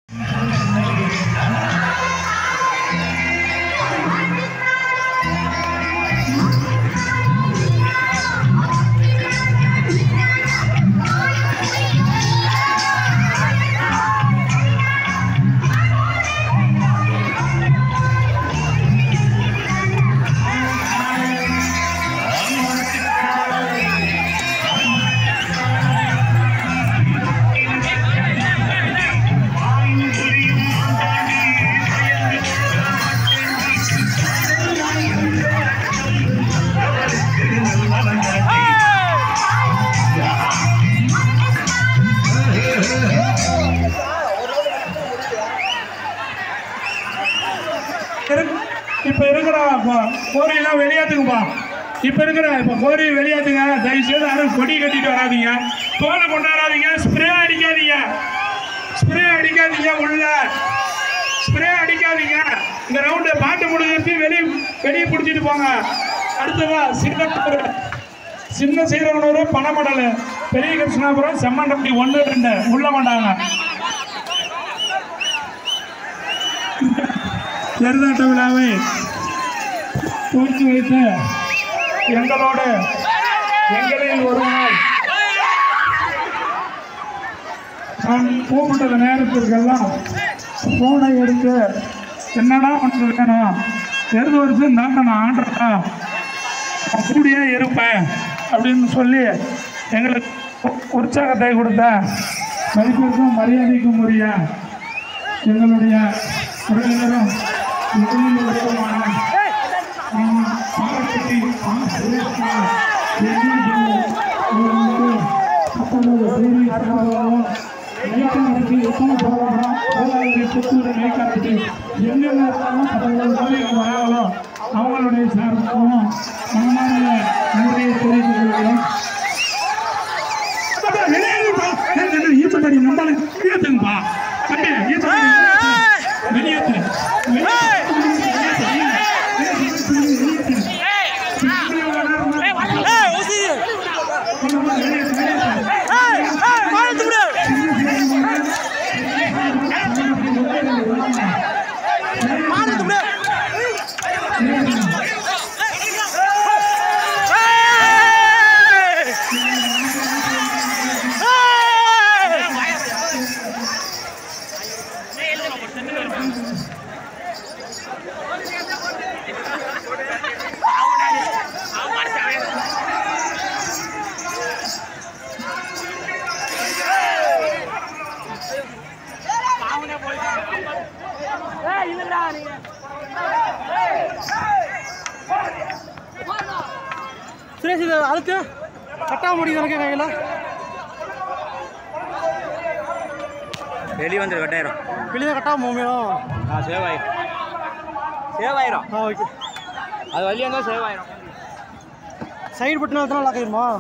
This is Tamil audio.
இருக்கு- இப்ப இருக்கிற ப- கோரியெல்லாம் வெளியேத்துங்கப்பா இப்ப இருக்கிற இப்ப கோரி வெளியேத்துங்க தயவு செய்து யாரும் கொடி கட்டிட்டு வராதீங்க தோலை கொண்டாடாதீங்க ஸ்ப்ரே அடிக்காதீங்க ஸ்ப்ரே அடிக்காதீங்க உள்ள ஸ்ப்ரே அடிக்காதீங்க இந்த ரவுண்டு பாட்டு முடிஞ்சிருச்சு வெளியே வெளியே பிடிச்சிட்டு போங்க அடுத்ததா சின்ன சின்ன சீரகனூர் பணமடல் பெரிய கிருஷ்ணாபுரம் செம்மண்டப்பட்டி ஒன்று ரெண்டு உள்ள மாட்டாங்க எருதாட்ட விழாவை துவக்கி வைத்த எங்களோடு எங்களில் ஒருவனால் நான் கூப்பிட்ட நேரத்திற்கெல்லாம் ஃபோனை எடுத்து என்னடா உனக்கு வேணும் எருது வருஷம் தாங்க நான் ஆடுறேன் நான் கூடியே இருப்பேன் அப்படின்னு சொல்லி எங்களுக்கு உ- உற்சாகத்தை கொடுத்த மதிப்பிற்கும் மரியாதைக்கும் உரிய எங்களுடைய உறவினரும் எங்களில் ஒருவருமான ஆ, பாராட்டி, ஆ, சுரேஷ்குமார், எங்களுடைய அவர்களுக்கு அப்பொழுது தேவி சார்பாகவும் நெய்க்காரத்தி உத்தம சகோதரம் கோதாவரி புத்தூர் நெய்க்காரத்தி எங்கெங்க இருந்தாலும் அவர்கள் கோயிலுக்கு வராங்களோ அவங்களுடைய சார்பாகவும் மனமான நன்றியை தெரிவித்துக் கொள்கிறோம் அப்பா, வெளியேறுப்பா. ஏய், ஏய், ஈச்சப்படி நம்மள ஈத்துங்கப்பா. தம்பி, ஈச்சப்படி வெளியேத்து. வெளியேத்து. வெளியேத்து. இப்படி ஒரு நேரம் தான். நம்ம வெளியேத்து, வெளியேத்து. சுரேஷ் இது அழுத்து கட்டாக முடியுது எனக்கு கையில் வெளியே வந்துடும் கட்டாயிரம் வெளியே கட்டாக முடியும் ஆ சேவ் ஆயிரும் சேவ் ஆயிரும் ஆ ஓகே அது வழியாக இருந்தால் சேவ் ஆயிரும் சைடு பட்டினா லாக் ஆயிருமா